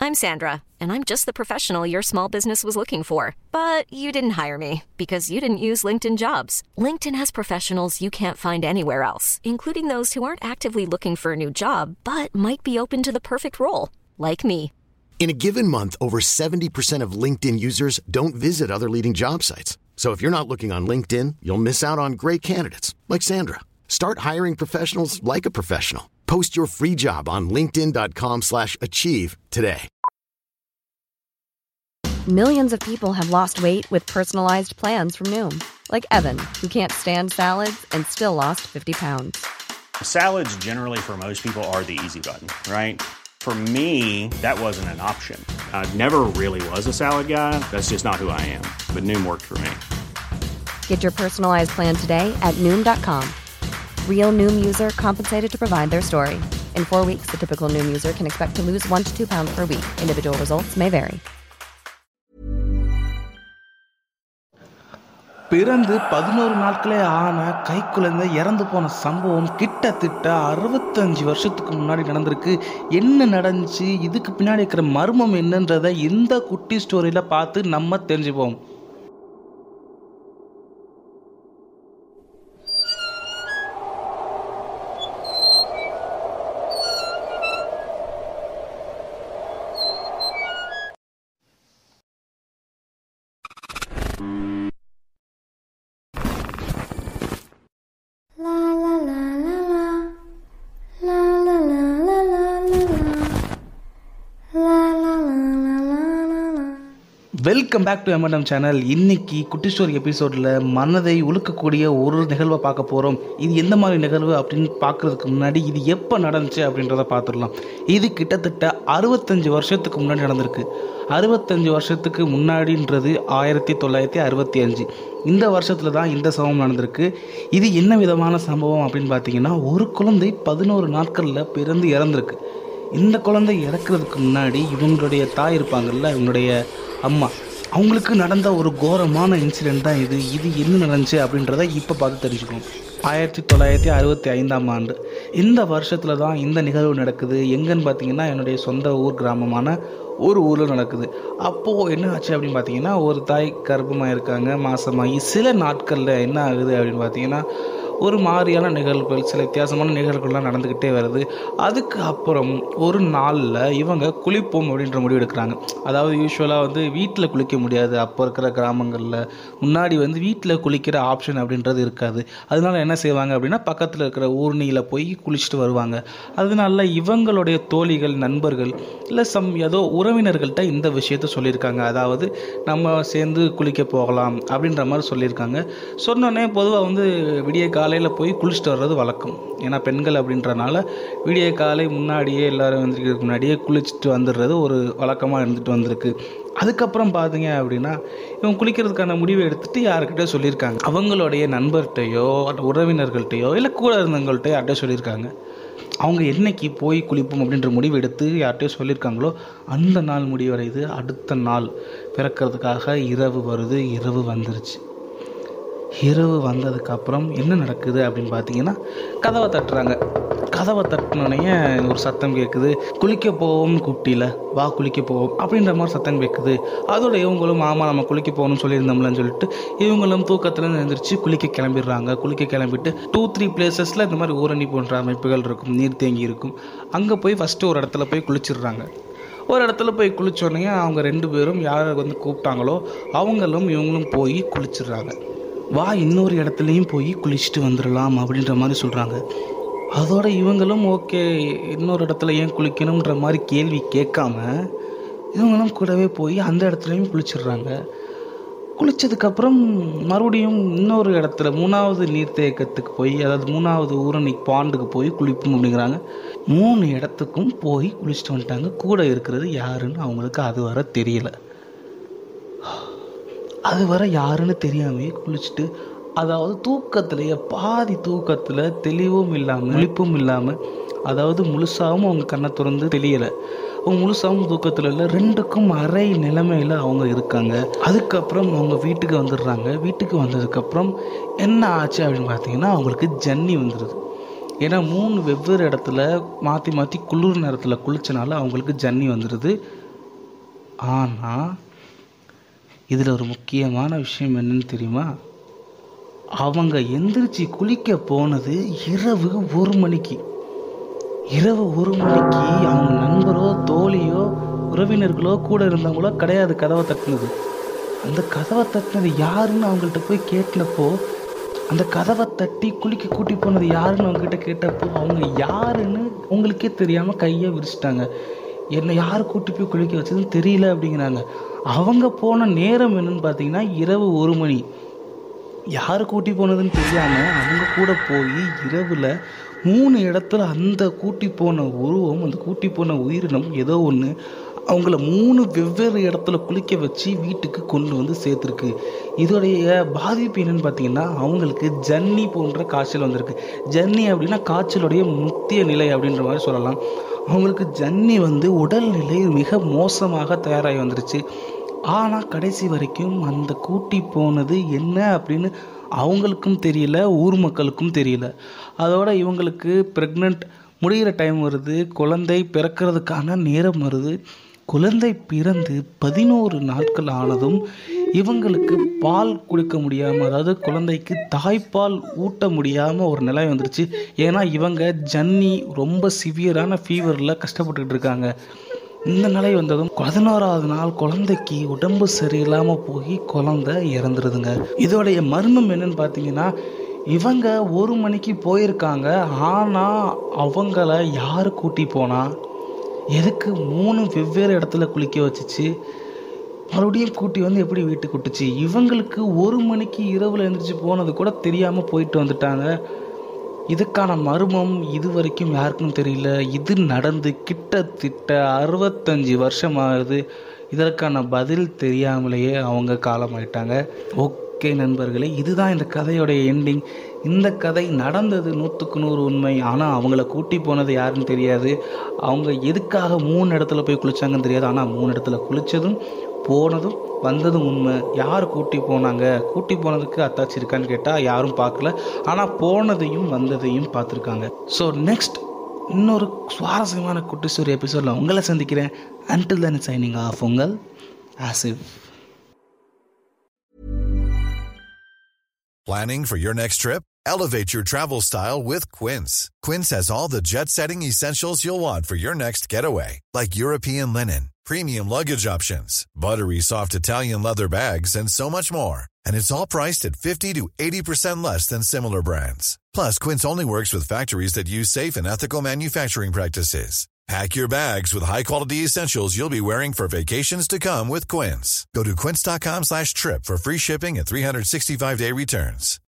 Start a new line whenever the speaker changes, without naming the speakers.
I'm Sandra, and I'm just the professional your small business was looking for. But you didn't hire me because you didn't use LinkedIn jobs. LinkedIn has professionals you can't find anywhere else, including those who aren't actively looking for a new job but might be open to the perfect role, like me.
In a given month, over 70% of LinkedIn users don't visit other leading job sites. So if you're not looking on LinkedIn, you'll miss out on great candidates like Sandra. Start hiring professionals like a professional. Post your free job on linkedin.com/achieve slash achieve today.
Millions of people have lost weight with personalized plans from Noom, like Evan, who can't stand salads and still lost 50 pounds.
Salads, generally, for most people, are the easy button, right? For me, that wasn't an option. I never really was a salad guy. That's just not who I am. But Noom worked for me.
Get your personalized plan today at Noom.com. Real Noom user compensated to provide their story. In four weeks, the typical Noom user can expect to lose one to two pounds per week. Individual results may vary.
பிறந்து பதினோரு நாட்களே ஆன கைக்குழந்தை இறந்து போன சம்பவம் கிட்டத்தட்ட அறுபத்தஞ்சு வருஷத்துக்கு முன்னாடி நடந்திருக்கு என்ன நடந்துச்சு இதுக்கு பின்னாடி இருக்கிற மர்மம் என்னன்றதை இந்த குட்டி ஸ்டோரியில் பார்த்து நம்ம தெரிஞ்சுப்போம் welcome back to MNM channel இன்னைக்கு குட்டி ஸ்டோரி எபிசோடில் மனதை உழுக்கக்கூடிய ஒரு நிகழ்வை பார்க்க போகிறோம் இது எந்த மாதிரி நிகழ்வு அப்படின்னு பார்க்கறதுக்கு முன்னாடி இது எப்போ நடந்துச்சு அப்படின்றத பார்த்துடலாம் இது கிட்டத்தட்ட அறுபத்தஞ்சு வருஷத்துக்கு முன்னாடி நடந்திருக்கு அறுபத்தஞ்சு வருஷத்துக்கு முன்னாடின்றது ஆயிரத்தி தொள்ளாயிரத்தி அறுபத்தி அஞ்சு இந்த வருஷத்தில் தான் இந்த சம்பவம் நடந்திருக்கு இது என்ன விதமான சம்பவம் அப்படின்னு பார்த்தீங்கன்னா ஒரு குழந்தை பதினோரு நாட்களில் பிறந்து இறந்திருக்கு இந்த குழந்தை இறக்குறதுக்கு முன்னாடி இவங்களுடைய தாய் இருப்பாங்கல்ல இவங்களுடைய அம்மா அவங்களுக்கு நடந்த ஒரு கோரமான இன்சிடெண்ட் தான் இது இது என்ன நடந்துச்சு அப்படின்றத இப்போ பார்த்து தெரிஞ்சுக்கணும் ஆயிரத்தி தொள்ளாயிரத்தி அறுபத்தி ஐந்தாம் ஆண்டு இந்த வருஷத்தில் தான் இந்த நிகழ்வு நடக்குது எங்கன்னு பார்த்தீங்கன்னா என்னுடைய சொந்த ஊர் கிராமமான ஒரு ஊரில் நடக்குது அப்போது என்ன ஆச்சு அப்படின்னு பார்த்தீங்கன்னா ஒரு தாய் கர்ப்பமாக இருக்காங்க மாசமாகி சில நாட்களில் என்ன ஆகுது அப்படின்னு பார்த்தீங்கன்னா ஒரு மாதிரியான நிகழ்வுகள் சில வித்தியாசமான நிகழ்வுகள்லாம் நடந்துக்கிட்டே வருது அதுக்கு அப்புறம் ஒரு நாளில் இவங்க குளிப்போம் அப்படின்ற முடிவு எடுக்கிறாங்க அதாவது யூஸ்வலாக வந்து வீட்டில் குளிக்க முடியாது அப்போ இருக்கிற கிராமங்களில் முன்னாடி வந்து வீட்டில் குளிக்கிற ஆப்ஷன் அப்படின்றது இருக்காது அதனால என்ன செய்வாங்க அப்படின்னா பக்கத்தில் இருக்கிற ஊர்னியில் போய் குளிச்சுட்டு வருவாங்க அதனால இவங்களுடைய தோழிகள் நண்பர்கள் இல்லை சம் ஏதோ உறவினர்கள்ட்ட இந்த விஷயத்த சொல்லியிருக்காங்க அதாவது நம்ம சேர்ந்து குளிக்க போகலாம் அப்படின்ற மாதிரி சொல்லியிருக்காங்க சொன்னோன்னே பொதுவாக வந்து விடிய காலையில் போய் குளிச்சுட்டு வர்றது வழக்கம் ஏன்னா பெண்கள் அப்படின்றனால விடிய காலை முன்னாடியே எல்லாரும் வந்துருக்கிறதுக்கு முன்னாடியே குளிச்சுட்டு வந்துடுறது ஒரு வழக்கமாக இருந்துட்டு வந்திருக்கு அதுக்கப்புறம் பார்த்தீங்க அப்படின்னா இவங்க குளிக்கிறதுக்கான முடிவை எடுத்துட்டு யாருக்கிட்ட சொல்லியிருக்காங்க அவங்களுடைய நண்பர்கிட்டையோ உறவினர்கள்ட்டையோ இல்லை கூட இருந்தவங்கள்ட்ட யார்கிட்டயோ சொல்லியிருக்காங்க அவங்க என்னைக்கு போய் குளிப்போம் அப்படின்ற முடிவு எடுத்து யார்கிட்டயோ சொல்லியிருக்காங்களோ அந்த நாள் முடிவடையுது அடுத்த நாள் பிறக்கிறதுக்காக இரவு வருது இரவு வந்துருச்சு இரவு வந்ததுக்கப்புறம் என்ன நடக்குது அப்படின்னு பார்த்தீங்கன்னா கதவை தட்டுறாங்க கதவை தட்டினோடனே ஒரு சத்தம் கேட்குது குளிக்க போவோம் குட்டியில் வா குளிக்க போவோம் அப்படின்ற மாதிரி சத்தம் கேட்குது அதோட இவங்களும் ஆமாம் நம்ம குளிக்க போகணும்னு சொல்லியிருந்தோம்லன்னு சொல்லிட்டு இவங்களும் தூக்கத்துலேருந்து எழுந்திரிச்சு குளிக்க கிளம்பிடுறாங்க குளிக்க கிளம்பிட்டு டூ த்ரீ பிளேசஸில் இந்த மாதிரி ஊரணி போன்ற அமைப்புகள் இருக்கும் நீர் தேங்கி இருக்கும் அங்கே போய் ஃபஸ்ட்டு ஒரு இடத்துல போய் குளிச்சிடுறாங்க ஒரு இடத்துல போய் குளிச்சோடனே அவங்க ரெண்டு பேரும் யாரை வந்து கூப்பிட்டாங்களோ அவங்களும் இவங்களும் போய் குளிச்சிடுறாங்க வா இன்னொரு இடத்துலையும் போய் குளிச்சுட்டு வந்துடலாம் அப்படின்ற மாதிரி சொல்கிறாங்க அதோட இவங்களும் ஓகே இன்னொரு இடத்துல ஏன் குளிக்கணுன்ற மாதிரி கேள்வி கேட்காம இவங்களும் கூடவே போய் அந்த இடத்துலையும் குளிச்சிடுறாங்க குளித்ததுக்கப்புறம் மறுபடியும் இன்னொரு இடத்துல மூணாவது நீர்த்தேக்கத்துக்கு போய் அதாவது மூணாவது ஊரணி பாண்டுக்கு போய் குளிப்போம் அப்படிங்கிறாங்க மூணு இடத்துக்கும் போய் குளிச்சுட்டு வந்துட்டாங்க கூட இருக்கிறது யாருன்னு அவங்களுக்கு அது வர தெரியல அது வர யாருன்னு தெரியாமே குளிச்சுட்டு அதாவது தூக்கத்திலேயே பாதி தூக்கத்தில் தெளிவும் இல்லாமல் விழிப்பும் இல்லாமல் அதாவது முழுசாகவும் அவங்க கண்ணை திறந்து தெரியலை அவங்க முழுசாகவும் தூக்கத்தில் இல்லை ரெண்டுக்கும் அரை நிலைமையில் அவங்க இருக்காங்க அதுக்கப்புறம் அவங்க வீட்டுக்கு வந்துடுறாங்க வீட்டுக்கு வந்ததுக்கப்புறம் என்ன ஆச்சு அப்படின்னு பார்த்தீங்கன்னா அவங்களுக்கு ஜன்னி வந்துடுது ஏன்னா மூணு வெவ்வேறு இடத்துல மாற்றி மாற்றி குளிர் நேரத்தில் குளிச்சனால அவங்களுக்கு ஜன்னி வந்துடுது ஆனால் இதில் ஒரு முக்கியமான விஷயம் என்னன்னு தெரியுமா அவங்க எந்திரிச்சு குளிக்க போனது இரவு ஒரு மணிக்கு இரவு ஒரு மணிக்கு அவங்க நண்பரோ தோழியோ உறவினர்களோ கூட இருந்தவங்களோ கிடையாது கதவை தட்டினது அந்த கதவை தட்டினது யாருன்னு அவங்கள்ட்ட போய் கேட்டினப்போ அந்த கதவை தட்டி குளிக்க கூட்டி போனது யாருன்னு அவங்ககிட்ட கேட்டப்போ அவங்க யாருன்னு உங்களுக்கே தெரியாமல் கையை விரிச்சிட்டாங்க என்னை யார் கூட்டி போய் குளிக்க வச்சதுன்னு தெரியல அப்படிங்கிறாங்க அவங்க போன நேரம் என்னன்னு பார்த்தீங்கன்னா இரவு ஒரு மணி யார் கூட்டி போனதுன்னு தெரியாமல் அவங்க கூட போய் இரவில் மூணு இடத்துல அந்த கூட்டி போன உருவம் அந்த கூட்டி போன உயிரினம் ஏதோ ஒன்று அவங்கள மூணு வெவ்வேறு இடத்துல குளிக்க வச்சு வீட்டுக்கு கொண்டு வந்து சேர்த்துருக்கு இதோடைய பாதிப்பு என்னன்னு பார்த்தீங்கன்னா அவங்களுக்கு ஜன்னி போன்ற காய்ச்சல் வந்திருக்கு ஜன்னி அப்படின்னா காய்ச்சலுடைய முத்திய நிலை அப்படின்ற மாதிரி சொல்லலாம் அவங்களுக்கு ஜன்னி வந்து உடல்நிலை மிக மோசமாக தயாராகி வந்துருச்சு ஆனால் கடைசி வரைக்கும் அந்த கூட்டி போனது என்ன அப்படின்னு அவங்களுக்கும் தெரியல ஊர் மக்களுக்கும் தெரியல அதோட இவங்களுக்கு ப்ரெக்னென்ட் முடிகிற டைம் வருது குழந்தை பிறக்கிறதுக்கான நேரம் வருது குழந்தை பிறந்து பதினோரு நாட்கள் ஆனதும் இவங்களுக்கு பால் கொடுக்க முடியாமல் அதாவது குழந்தைக்கு தாய்ப்பால் ஊட்ட முடியாமல் ஒரு நிலை வந்துருச்சு ஏன்னா இவங்க ஜன்னி ரொம்ப சிவியரான ஃபீவரில் கஷ்டப்பட்டுக்கிட்டு இருக்காங்க இந்த நிலை வந்ததும் பதினோராவது நாள் குழந்தைக்கு உடம்பு சரியில்லாமல் போய் குழந்தை இறந்துருதுங்க இதோடைய மர்மம் என்னன்னு பார்த்தீங்கன்னா இவங்க ஒரு மணிக்கு போயிருக்காங்க ஆனால் அவங்கள யார் கூட்டி போனா எதுக்கு மூணு வெவ்வேறு இடத்துல குளிக்க வச்சுச்சு மறுபடியும் கூட்டி வந்து எப்படி வீட்டுக்கு விட்டுச்சு இவங்களுக்கு ஒரு மணிக்கு இரவில் எழுந்திரிச்சு போனது கூட தெரியாமல் போயிட்டு வந்துட்டாங்க இதுக்கான மர்மம் இது வரைக்கும் யாருக்கும் தெரியல இது நடந்து கிட்டத்தட்ட அறுபத்தஞ்சு வருஷம் ஆகுது இதற்கான பதில் தெரியாமலேயே அவங்க காலமாயிட்டாங்க ஓகே நண்பர்களே இதுதான் இந்த கதையோடைய எண்டிங் இந்த கதை நடந்தது நூற்றுக்கு நூறு உண்மை ஆனால் அவங்கள கூட்டி போனது யாருன்னு தெரியாது அவங்க எதுக்காக மூணு இடத்துல போய் குளிச்சாங்கன்னு தெரியாது ஆனால் மூணு இடத்துல குளித்ததும் போனதும் வந்ததும் உண்மை யார் கூட்டி போனாங்க கூட்டி போனதுக்கு அத்தாச்சி இருக்கான்னு கேட்டால் யாரும் பார்க்கல ஆனால் போனதையும் வந்ததையும் பார்த்துருக்காங்க ஸோ நெக்ஸ்ட் இன்னொரு சுவாரஸ்யமான குட்டி ஸ்டோரி எபிசோடில் உங்களை சந்திக்கிறேன் அன்டில் தன் சைனிங் ஆஃப் உங்கள் ஆசிவ்
Planning for your next trip? Elevate your travel style with Quince. Quince has all the jet setting essentials you'll want for your next getaway, like European linen, premium luggage options, buttery soft Italian leather bags, and so much more. And it's all priced at 50 to 80% less than similar brands. Plus, Quince only works with factories that use safe and ethical manufacturing practices. Pack your bags with high-quality essentials you'll be wearing for vacations to come with Quince. Go to quince.com slash trip for free shipping and 365-day returns.